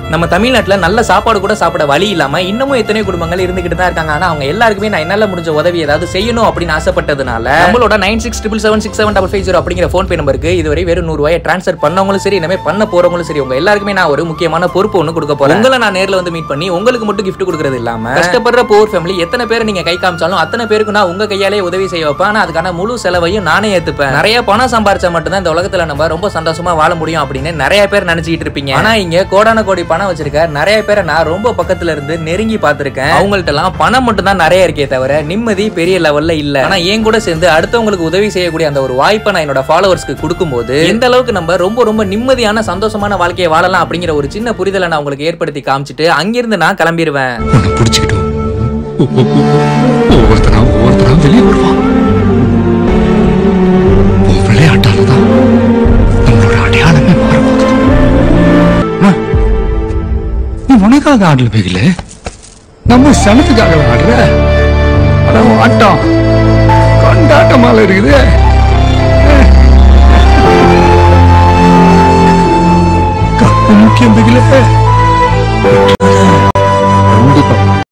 நம்ம தமிழ்நாட்டுல நல்ல சாப்பாடு கூட சாப்பிட வழி இல்லாம இன்னமும் எத்தனை குடும்பங்கள் இருந்துகிட்டு தான் இருக்காங்க ஆனா அவங்க எல்லாருக்குமே நான் என்னால முடிஞ்ச உதவி ஏதாவது செய்யணும் அப்படின்னு ஆசைப்பட்டதுனால நம்மளோட nine six triple seven six seven double five zero அப்படிங்கிற ஃபோன் பே நம்பருக்கு இதுவரை வெறும் நூறு ரூபாய் ட்ரான்ஸ்ஃபர் பண்ணவங்களும் சரி இனிமே பண்ண போறவங்களும் சரி உங்க எல்லாருக்குமே நான் ஒரு முக்கியமான பொறுப்பு ஒன்று கொடுக்க போறேன் உங்களை நான் நேர்ல வந்து மீட் பண்ணி உங்களுக்கு மட்டும் gift கொடுக்கறது இல்லாம கஷ்டப்படுற போர் ஃபேமிலி எத்தனை பேர் நீங்க கை காமிச்சாலும் அத்தனை பேருக்கு நான் உங்க கையாலே உதவி செய்ய வைப்பேன் ஆனா அதுக்கான முழு செலவையும் நானே ஏத்துப்பேன் நிறைய பணம் சம்பாரிச்சா மட்டும்தான் இந்த உலகத்துல நம்ம ரொம்ப சந்தோஷமா வாழ முடியும் அப்படின்னு நிறைய பேர் நினைச்சிட்டு இருப்பீங்க ஆனா இங்க கோடான கோடி பணம் வச்சிருக்க நிறைய பேரை நான் ரொம்ப பக்கத்துல இருந்து நெருங்கி பார்த்திருக்கேன் அவங்கள்ட்ட எல்லாம் பணம் மட்டும் தான் நிறைய இருக்கே தவிர நிம்மதி பெரிய லெவல்ல இல்ல ஆனா என் கூட சேர்ந்து அடுத்தவங்களுக்கு உதவி செய்யக்கூடிய அந்த ஒரு வாய்ப்பை நான் என்னோட ஃபாலோவர்ஸ்க்கு கொடுக்கும்போது எந்த அளவுக்கு நம்ம ரொம்ப ரொம்ப நிம்மதியான சந்தோஷமான வாழ்க்கையை வாழலாம் அப்படிங்கிற ஒரு சின்ன புரிதலை நான் உங்களுக்கு ஏற்படுத்தி காமிச்சிட்டு அங்கிருந்து நான் கிளம்பிடுவேன் உன்னை பிடிச்சிக்கிட்டோம் ஒவ்வொருத்தனா ஒவ்வொருத்தனா வெளியே வருவான் உன் விளையாட்டால தான் நம்மளோட அடையாளமே மாறப்போகுது அண்ணா, நீ உனக்காக ஆடல பேகல நம்ம சனத்துக்காக ஆடுற ஆனா உன் ஆட்டம் கொண்டாட்டமால இருக்குது முக்கியம் பிகில